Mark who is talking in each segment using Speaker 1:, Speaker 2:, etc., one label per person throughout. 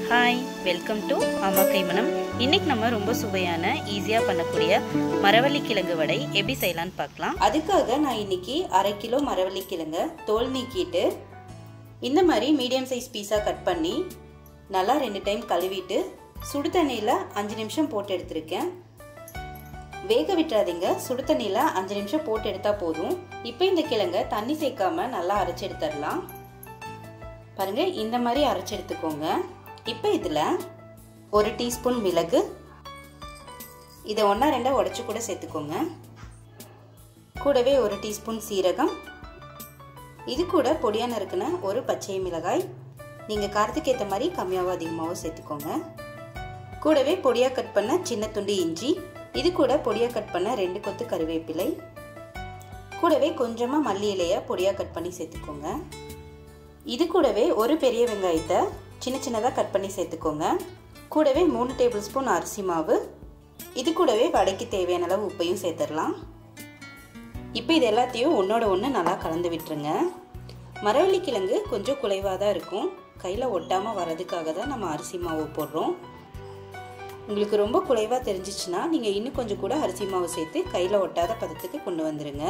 Speaker 1: hi welcome to அம்மா கைமணம் இன்னைக்கு நம்ம ரொம்ப சுவையான ஈஸியாக பண்ணக்கூடிய மரவள்ளி கிழங்கு வடை எப்படி செய்யலான்னு பார்க்கலாம்
Speaker 2: அதுக்காக நான் இன்னைக்கு அரை கிலோ மரவள்ளி கிழங்க தோல் நீக்கிட்டு இந்த மாதிரி மீடியம் சைஸ் பீஸாக கட் பண்ணி நல்லா ரெண்டு டைம் கழுவிட்டு சுடு தண்ணியில் அஞ்சு நிமிஷம் போட்டு எடுத்திருக்கேன் வேக விட்டுறாதீங்க சுடு தண்ணியில் அஞ்சு நிமிஷம் போட்டு எடுத்தால் போதும் இப்போ இந்த கிழங்க தண்ணி சேர்க்காம நல்லா அரைச்சி எடுத்துடலாம் பாருங்க இந்த மாதிரி அரைச்சி எடுத்துக்கோங்க இப்போ இதில் ஒரு டீஸ்பூன் மிளகு இதை ஒன்றா ரெண்டாக உடச்சி கூட சேர்த்துக்கோங்க கூடவே ஒரு டீஸ்பூன் சீரகம் இது கூட பொடியாக நறுக்குன ஒரு பச்சை மிளகாய் நீங்கள் காரத்துக்கு ஏற்ற மாதிரி கம்மியாகவும் அதிகமாகவும் சேர்த்துக்கோங்க கூடவே பொடியாக கட் பண்ண சின்ன துண்டு இஞ்சி இது கூட பொடியாக கட் பண்ண ரெண்டு கொத்து கருவேப்பிலை கூடவே கொஞ்சமாக மல்லி இலையை பொடியாக கட் பண்ணி சேர்த்துக்கோங்க இது கூடவே ஒரு பெரிய வெங்காயத்தை சின்ன சின்னதாக கட் பண்ணி சேர்த்துக்கோங்க கூடவே மூணு டேபிள் ஸ்பூன் அரிசி மாவு இது கூடவே வடைக்கு தேவையான அளவு உப்பையும் சேர்த்துடலாம் இப்போ இது எல்லாத்தையும் ஒன்றோட ஒன்று நல்லா கலந்து விட்டுருங்க மரவள்ளி கிழங்கு கொஞ்சம் குலைவாக தான் இருக்கும் கையில் ஒட்டாமல் வர்றதுக்காக தான் நம்ம அரிசி மாவு போடுறோம் உங்களுக்கு ரொம்ப குலைவாக தெரிஞ்சிச்சுன்னா நீங்கள் இன்னும் கொஞ்சம் கூட அரிசி மாவு சேர்த்து கையில் ஒட்டாத பதத்துக்கு கொண்டு வந்துடுங்க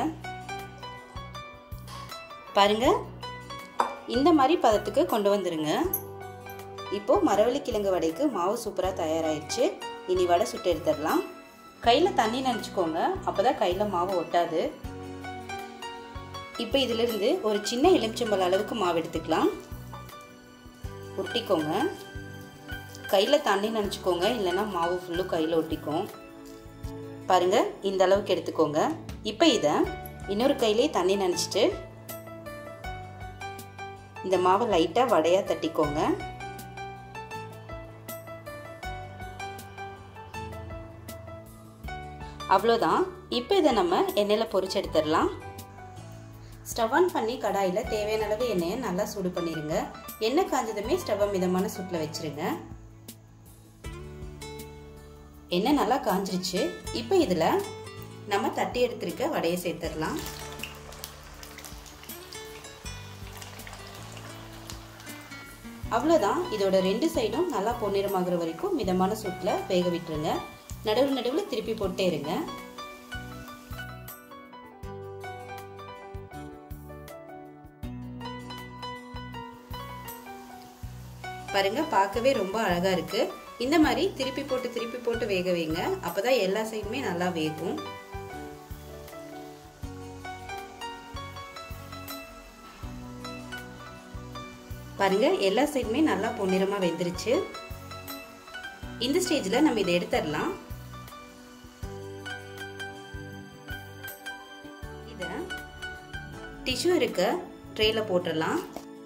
Speaker 2: பாருங்கள் இந்த மாதிரி பதத்துக்கு கொண்டு வந்துடுங்க இப்போது மரவள்ளி கிழங்கு வடைக்கு மாவு சூப்பராக தயாராகிடுச்சு இனி வடை சுட்டு எடுத்துடலாம் கையில் தண்ணி நினச்சிக்கோங்க அப்போ தான் கையில் மாவு ஒட்டாது இப்போ இதிலிருந்து ஒரு சின்ன எலுமிச்சம்பழ அளவுக்கு மாவு எடுத்துக்கலாம் ஒட்டிக்கோங்க கையில் தண்ணி நினச்சிக்கோங்க இல்லைன்னா மாவு ஃபுல்லும் கையில் ஒட்டிக்கும் பாருங்கள் இந்த அளவுக்கு எடுத்துக்கோங்க இப்போ இதை இன்னொரு கையிலே தண்ணி நினச்சிட்டு இந்த மாவை லைட்டாக வடையாக தட்டிக்கோங்க அவ்வளோதான் இப்போ இதை நம்ம எண்ணெயில் பொரிச்சு எடுத்துடலாம் ஸ்டவ் ஆன் பண்ணி கடாயில் தேவையான அளவு எண்ணெயை நல்லா சூடு பண்ணிடுங்க எண்ணெய் காஞ்சதுமே ஸ்டவ்வை மிதமான சூட்டில் வச்சுருங்க எண்ணெய் நல்லா காஞ்சிருச்சு இப்போ இதில் நம்ம தட்டி எடுத்திருக்க வடையை சேர்த்துடலாம் அவ்வளோதான் இதோட ரெண்டு சைடும் நல்லா பொன்னிறமாகிற வரைக்கும் மிதமான சூட்டில் வேக விட்டுருங்க நடுவில் நடுவில் திருப்பி போட்டே இருங்க பாருங்க பார்க்கவே ரொம்ப அழகா இருக்கு இந்த மாதிரி திருப்பி போட்டு திருப்பி போட்டு வேக வைங்க அப்பதான் எல்லா சைடுமே நல்லா வேகும் பாருங்க எல்லா சைடுமே நல்லா பொன்னிறமா வெந்துருச்சு இந்த ஸ்டேஜ்ல நம்ம இதை எடுத்துடலாம் இத டிஷ்யூ இருக்க ட்ரேல போட்டுடலாம்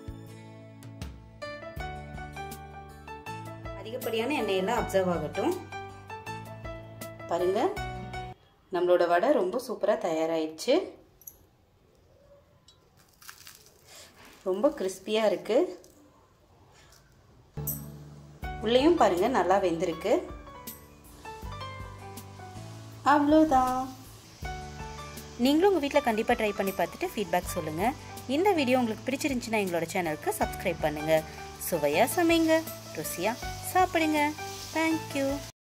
Speaker 2: அதிகப்படியான எண்ணெயெல்லாம் அப்சர்வ் ஆகட்டும் பாருங்க நம்மளோட வடை ரொம்ப சூப்பராக தயாராகிடுச்சு ரொம்ப கிறிஸ்பியாக இருக்குது உள்ளேயும் பாருங்கள் நல்லா வெந்திருக்கு அவ்வளோதான்
Speaker 1: நீங்களும் உங்கள் வீட்டில் கண்டிப்பாக ட்ரை பண்ணி பார்த்துட்டு ஃபீட்பேக் சொல்லுங்கள் இந்த வீடியோ உங்களுக்கு பிடிச்சிருந்துச்சுன்னா எங்களோட சேனலுக்கு சப்ஸ்கிரைப் பண்ணுங்கள் சுவையாக சமைங்க ருசியாக சாப்பிடுங்க தேங்க்யூ